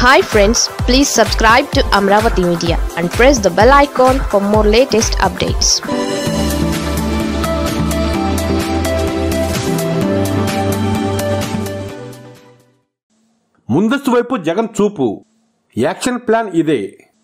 hi friends please subscribe to Amaravati media and press the bell icon for more latest updates ముందస్తు వైపు జగన్ చూపు action plan ఇదే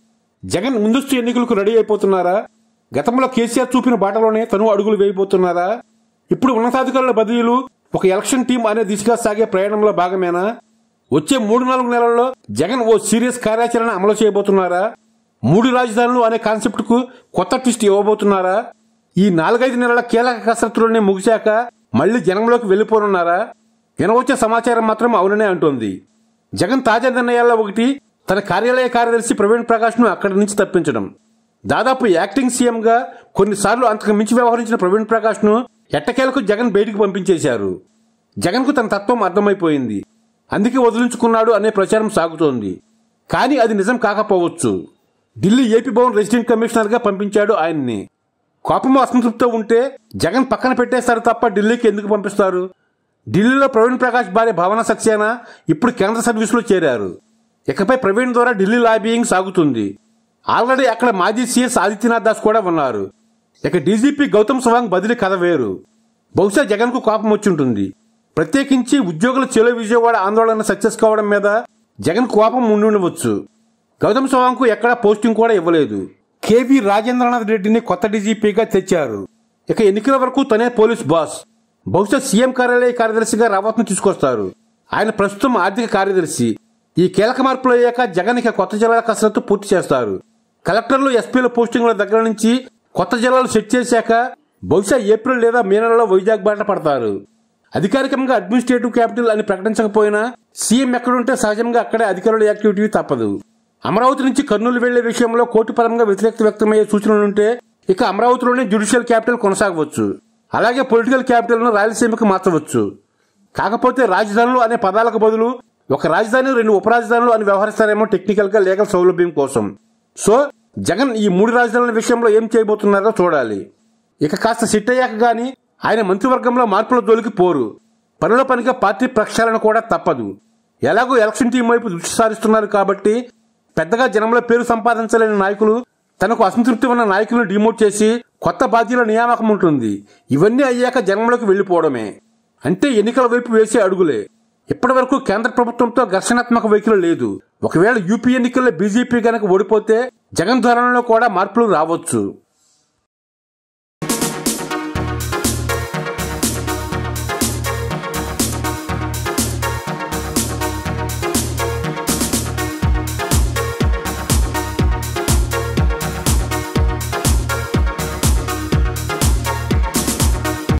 జగన్ ముందస్తు ఎన్నికలకు రెడీ అయిపోతున్నారా గతంలో కేసీఆర్ చూపిన బాటలోనే తను అడుగులు వేయబోతున్నారా ఇప్పుడు ఉన్నతాధికారుల బదిలీలు ఒక ఎలక్షన్ టీం అనే దిశగా సాగే ప్రయాణంలో భాగమేనా వచ్చే మూడు నాలుగు నెలల్లో జగన్ ఓ సీరియస్ కార్యాచరణ అమలు చేయబోతున్నారా మూడు రాజధానులు అనే కాన్సెప్ట్ కు కొత్త ట్విస్ట్ ఇవ్వబోతున్నారా ఈ నాలుగైదు నెలల కీలక కసరత్తులన్నీ ముగిశాక మళ్లీ జనంలోకి వెళ్లిపోనున్నారా వినవచ్చే సమాచారం మాత్రం అవుననే అంటోంది జగన్ తాజా నిర్ణయాల్లో ఒకటి తన కార్యాలయ కార్యదర్శి ప్రవీణ్ ప్రకాష్ ను అక్కడి నుంచి తప్పించడం దాదాపు యాక్టింగ్ సీఎం గా కొన్నిసార్లు అంతకు మించి వ్యవహరించిన ప్రవీణ్ ప్రకాష్ ను ఎట్టకేలకు జగన్ బయటికి పంపించేశారు జగన్ కు తన తత్వం అర్థమైపోయింది అందుకే వదిలించుకున్నాడు అనే ప్రచారం సాగుతోంది కానీ అది నిజం కాకపోవచ్చు Delhi AP Bhavan resident commissioner గా పంపించాడు ఆయన్ని కోపం అసంతృప్తితో ఉంటే జగన్ పక్కన పెట్టేస్తారు తప్ప ఢిల్లీకి ఎందుకు పంపిస్తారు ఢిల్లీలో ప్రవీణ్ ప్రకాష్ భార్య భావన సక్సేనా ఇప్పుడు కేంద్ర సర్వీసులో చేరారు ఇకపై ప్రవీణ్ ద్వారా ఢిల్లీ లాబియింగ్ సాగుతుంది ఆల్రెడీ అక్కడ మాజీ సీఎస్ ఆదిత్యనాథ్ దాస్ కూడా ఉన్నారు ఇక డీజీపీ గౌతమ్ సవాంగ్ బదిలీ కథ వేరు బహుశా జగన్ కు కోపం వచ్చుంటుంది ప్రత్యేకించి ఉద్యోగుల చెలో విజయవాడ ఆందోళన సక్సెస్ కావడం మీద జగన్ కోపం ఉండి ఉండవచ్చు గౌతమ్ సవాంగ్ కు ఎక్కడా పోస్టింగ్ కూడా ఇవ్వలేదు కేవీ రాజేంద్రనాథ్ రెడ్డిని కొత్త డీజీపీగా తెచ్చారు ఇక ఎన్నికల వరకు తనే పోలీస్ బాస్ బహుశా సీఎం కార్యాలయ కార్యదర్శిగా రావత్ను తీసుకొస్తారు ఆయన ప్రస్తుతం ఆర్థిక కార్యదర్శి ఈ కీలక మార్పులు అయ్యాక జగన్ ఇక కొత్త జిల్లాల కసరత్తు పూర్తి చేస్తారు కలెక్టర్లు ఎస్పీల పోస్టింగ్ల దగ్గర నుంచి కొత్త జిల్లాలు సెట్ చేశాక బహుశా ఏప్రిల్ లేదా మే నెలలో వైజాగ్ బాట పడతారు అధికారికంగా అడ్మినిస్ట్రేటివ్ క్యాపిటల్ అని ప్రకటించకపోయినా సీఎం ఎక్కడుంటే సహజంగా అక్కడే అధికారుల యాక్టివిటీ తప్పదు అమరావతి నుంచి కర్నూలు వెళ్లే విషయంలో కోర్టు పరంగా వ్యతిరేకత వ్యక్తమయ్యే సూచనలుంటే ఇక అమరావతిలోనే జ్యుడిషియల్ క్యాపిటల్ కొనసాగవచ్చు అలాగే పొలిటికల్ క్యాపిటల్ ను రాయలసీమకు మార్చవచ్చు కాకపోతే రాజధానులు అనే పదాలకు బదులు ఒక రాజధాని రెండు ఉపరాజధానులు అని వ్యవహరిస్తారేమో టెక్నికల్ గా లీగల్ సౌలభ్యం కోసం సో జగన్ ఈ మూడు రాజధానుల విషయంలో ఏం చేయబోతున్నారో చూడాలి ఇక కాస్త సిట్ అయ్యాక గాని ఆయన మంత్రివర్గంలో మార్పుల జోలికి పోరు పనిలో పనిగా పార్టీ ప్రక్షాళన కూడా తప్పదు ఎలాగో ఎలక్షన్ టీం వైపు దృష్టి సారిస్తున్నారు కాబట్టి పెద్దగా జనంలో పేరు సంపాదించలేని నాయకులు తనకు అసంతృప్తి ఉన్న నాయకులను డిమోట్ చేసి కొత్త బాధ్యుల నియామకం ఉంటుంది ఇవన్నీ అయ్యాక జనంలోకి వెళ్లిపోవడమే అంటే ఎన్నికల వైపు వేసే అడుగులే ఇప్పటి వరకు కేంద్ర ప్రభుత్వంతో ఘర్షణాత్మక వైఖరి లేదు ఒకవేళ యూపీ ఎన్నికల్లో బీజేపీ గనక ఓడిపోతే జగన్ ధోరణిలో కూడా మార్పులు రావచ్చు